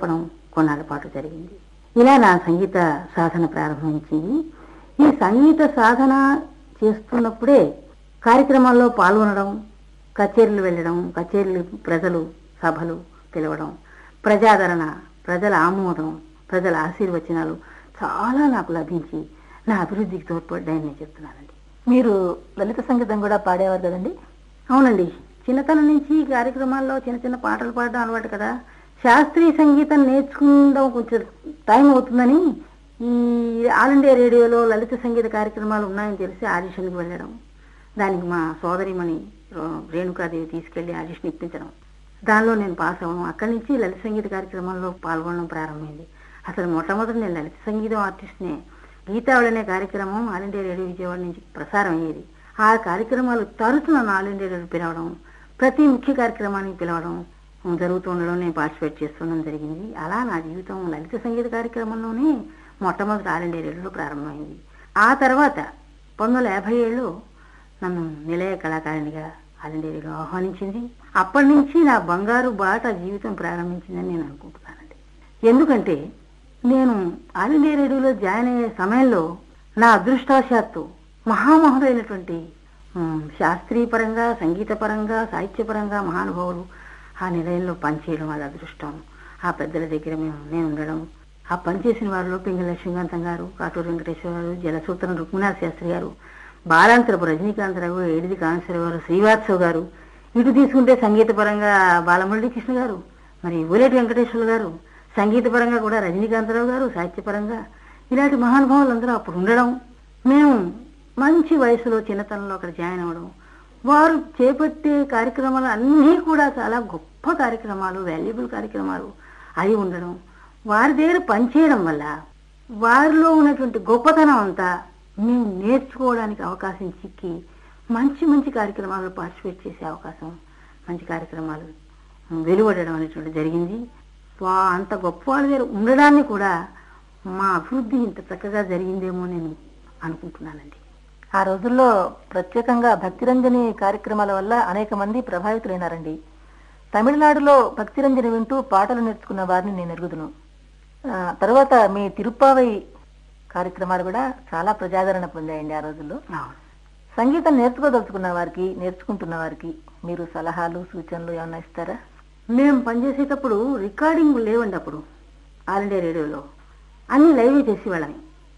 చెప్పడం కొన్నాళ్ళ పాటు జరిగింది ఇలా నా సంగీత సాధన ప్రారంభించింది ఈ సంగీత సాధన చేస్తున్నప్పుడే కార్యక్రమాల్లో పాల్గొనడం కచేరీలు వెళ్ళడం కచేరీలు ప్రజలు సభలు పిలవడం ప్రజాదరణ ప్రజల ఆమోదం ప్రజల ఆశీర్వచనాలు చాలా నాకు లభించి నా అభివృద్ధికి తోడ్పడ్డాయని నేను చెప్తున్నానండి మీరు లలిత సంగీతం కూడా పాడేవారు కదండి అవునండి చిన్నతనం నుంచి ఈ కార్యక్రమాల్లో చిన్న చిన్న పాటలు పాడడం అలవాటు కదా శాస్త్రీయ సంగీతం నేర్చుకుందాం కొంచెం టైం అవుతుందని ఈ ఆల్ ఇండియా రేడియోలో లలిత సంగీత కార్యక్రమాలు ఉన్నాయని తెలిసి ఆడిషన్కి వెళ్ళడం దానికి మా సోదరిమణి రో- రేణుకాదేవి తీసుకెళ్లి ఆడిషన్ ఇప్పించడం దానిలో నేను పాస్ అవ్వడం అక్కడి నుంచి లలిత సంగీత కార్యక్రమాల్లో పాల్గొనడం ప్రారంభమైంది అసలు మొట్టమొదటి నేను లలిత సంగీతం ఆర్టిస్ట్నే గీతావళి అనే కార్యక్రమం ఆల్ ఇండియా రేడియో విజయవాడ నుంచి ప్రసారం అయ్యేది ఆ కార్యక్రమాలు తరచు నన్ను ఆల్ ఇండియా రేడియో పిలవడం ప్రతి ముఖ్య కార్యక్రమానికి పిలవడం జరుగుతుండడం నేను పార్టిసిపేట్ చేస్తుండడం జరిగింది అలా నా జీవితం లలిత సంగీత కార్యక్రమంలోనే మొట్టమొదటి ఆల్ ఇండియా రేడియోలో ప్రారంభమైంది ఆ తర్వాత పంతొమ్మిది వందల యాభై ఏడులో నన్ను నిలయ కళాకారిణిగా ఆల్ ఇండియా రేడియో ఆహ్వానించింది అప్పటి నుంచి నా బంగారు బాట జీవితం ప్రారంభించిందని నేను అనుకుంటున్నానండి ఎందుకంటే నేను ఆల్ ఇండియా రేడియోలో జాయిన్ అయ్యే సమయంలో నా అదృష్టవశాత్తు మహామహుడైనటువంటి ఉమ్, శాస్త్రీయ పరంగా సంగీత పరంగా సాహిత్యపరంగా మహానుభావులు ఆ నిలయంలో పనిచేయడం వాళ్ళ అదృష్టం ఆ పెద్దల దగ్గర మేము నేను ఉండడం ఆ పనిచేసిన వారిలో పింగళ లక్ష్మీకాంతం గారు కాటూరు వెంకటేశ్వర గారు జలసూత్రం రుక్మినాథ్ శాస్త్రి గారు బాలాంతరపు రజనీకాంతరావు ఏడిది కామేశ్వర గారు శ్రీవాత్సవ్ గారు ఇటు తీసుకుంటే సంగీత పరంగా బాలమురళీ కృష్ణ గారు మరి ఊలేటి వెంకటేశ్వర గారు సంగీత పరంగా కూడా రజనీకాంతరావు గారు సాహిత్యపరంగా ఇలాంటి మహానుభావులందరూ అప్పుడు ఉండడం మేము మంచి వయసులో చిన్నతనంలో అక్కడ జాయిన్ అవ్వడం వారు చేపట్టే కార్యక్రమాలు అన్నీ కూడా చాలా గొప్ప కార్యక్రమాలు వాల్యుబుల్ కార్యక్రమాలు అయి ఉండడం వారి దగ్గర పనిచేయడం వల్ల వారిలో ఉన్నటువంటి గొప్పతనం అంతా మేము నేర్చుకోవడానికి అవకాశం చిక్కి మంచి మంచి కార్యక్రమాల్లో పార్టిసిపేట్ చేసే అవకాశం మంచి కార్యక్రమాలు వెలువడడం అనేటువంటి జరిగింది వా అంత గొప్ప వాళ్ళ దగ్గర ఉండడాన్ని కూడా మా అభివృద్ధి ఇంత చక్కగా జరిగిందేమో నేను అనుకుంటున్నానండి ఆ రోజుల్లో ప్రత్యేకంగా భక్తిరంజని కార్యక్రమాల వల్ల అనేక మంది ప్రభావితులైనారండి తమిళనాడులో భక్తిరంజని వింటూ పాటలు నేర్చుకున్న వారిని నేను ఎరుగుదును ఆ, తర్వాత మీ తిరుప్పావై కార్యక్రమాలు కూడా చాలా ప్రజాదరణ పొందాయండి ఆ రోజుల్లో అవును సంగీతం నేర్చుకోదలుచుకున్న వారికి నేర్చుకుంటున్న వారికి మీరు సలహాలు సూచనలు ఏమన్నా ఇస్తారా మేము పనిచేసేటప్పుడు రికార్డింగ్ లేవండి అప్పుడు ఆల్ ఇండియా రేడియోలో అన్ని లైవ్ చేసేవాళ్ళని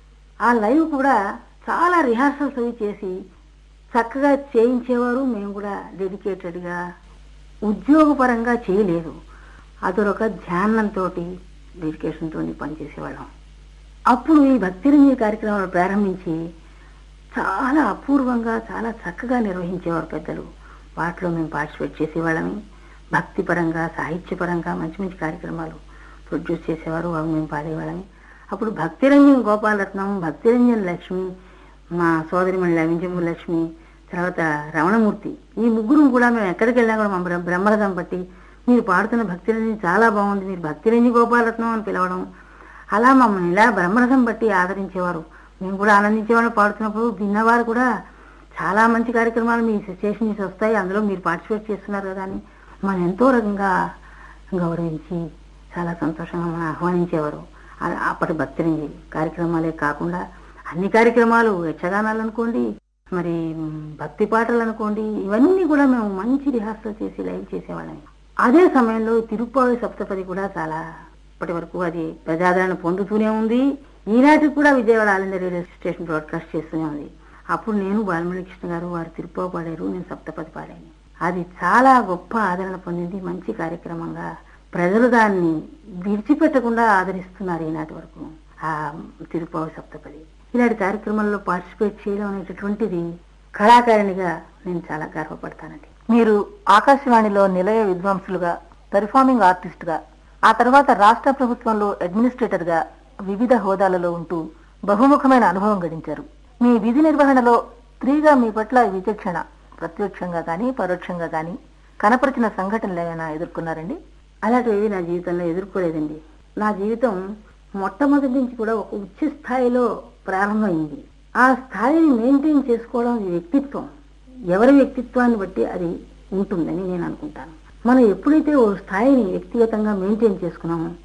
ఆ లైవ్ కూడా చాలా రిహార్సల్స్ అవి చేసి చక్కగా చేయించేవారు మేము కూడా డెడికేటెడ్గా ఉద్యోగపరంగా చేయలేదు అదొక ధ్యానంతో డెడికేషన్తో పనిచేసేవాళ్ళం అప్పుడు ఈ భక్తిరంజని కార్యక్రమాలు ప్రారంభించి చాలా అపూర్వంగా చాలా చక్కగా నిర్వహించేవారు పెద్దలు వాటిలో మేము పార్టిసిపేట్ చేసేవాళ్ళమి భక్తిపరంగా సాహిత్యపరంగా మంచి మంచి కార్యక్రమాలు ప్రొడ్యూస్ చేసేవారు అవి మేము పాడేవాళ్ళమి అప్పుడు భక్తిరంజన్ గోపాలరత్నం భక్తిరంజన్ లక్ష్మి మా సోదరిమణి లవింజము లక్ష్మి తర్వాత రమణమూర్తి ఈ ముగ్గురు కూడా మేము ఎక్కడికి వెళ్ళినా కూడా మా బ్ర- బ్రహ్మరథం పట్టి మీరు పాడుతున్న భక్తిరంజని చాలా బాగుంది మీరు భక్తిరంజన్ గోపాలరత్నం అని పిలవడం అలా మమ్మల్ని ఇలా బ్రహ్మరథం బట్టి ఆదరించేవారు మేము కూడా ఆనందించేవాళ్ళం పాడుతున్నప్పుడు విన్నవారు కూడా చాలా మంచి కార్యక్రమాలు మీ స్టేషన్ నుంచి వస్తాయి అందులో మీరు పార్టిసిపేట్ చేస్తున్నారు కదా అని మనం ఎంతో రకంగా గౌరవించి చాలా సంతోషంగా మనం ఆహ్వానించేవారు ఆ- అప్పటి భక్తిరంజి కార్యక్రమాలే కాకుండా అన్ని కార్యక్రమాలు యక్షగానాలు అనుకోండి మరి మ్, భక్తి పాటలు అనుకోండి ఇవన్నీ కూడా మేము మంచి రిహార్సల్ చేసి లైవ్ చేసేవాళ్ళం అదే సమయంలో తిరుప్పావి సప్తపది కూడా చాలా ఇప్పటి వరకు అది ప్రజాదరణ పొందుతూనే ఉంది ఈనాటికి కూడా Vijayawada all India radio station broadcast చేస్తూనే ఉంది అప్పుడు నేను బాలమణి కృష్ణ గారు వారు తిరుప్పావు పాడారు నేను సప్తపది పాడాను అది చాలా గొప్ప ఆదరణ పొందింది మంచి కార్యక్రమంగా ప్రజలు దాన్ని విడిచిపెట్టకుండా ఆదరిస్తున్నారు ఈనాటి వరకు ఆ తిరుపావు సప్తపది ఇలాంటి కార్యక్రమాల్లో పార్టిసిపేట్ చేయడం అనేటటువంటిది కళాకారిణిగా నేను చాలా గర్వపడతానండి మీరు ఆకాశవాణిలో నిలయ విద్వాంసులుగా పెర్ఫార్మింగ్ ఆర్టిస్ట్గా ఆ తర్వాత రాష్ట్ర ప్రభుత్వంలో అడ్మినిస్ట్రేటర్గా వివిధ హోదాలలో ఉంటూ బహుముఖమైన అనుభవం గడించారు మీ విధి నిర్వహణలో స్త్రీగా మీ పట్ల విచక్షణ ప్రత్యక్షంగా కానీ పరోక్షంగా కానీ కనపరిచిన సంఘటనలు ఏమైనా ఎదుర్కొన్నారండి అలాంటివి నా జీవితంలో ఎదుర్కోలేదండి నా జీవితం మొట్టమొదటి నుంచి కూడా ఒక ఉచ్చ స్థాయిలో ప్రారంభమైంది ఆ స్థాయిని మెయింటైన్ చేసుకోవడం అది వ్యక్తిత్వం ఎవరి వ్యక్తిత్వాన్ని బట్టి అది ఉంటుందని నేను అనుకుంటాను మనం ఎప్పుడైతే ఓ స్థాయిని వ్యక్తిగతంగా మెయింటైన్ చేసుకున్నామో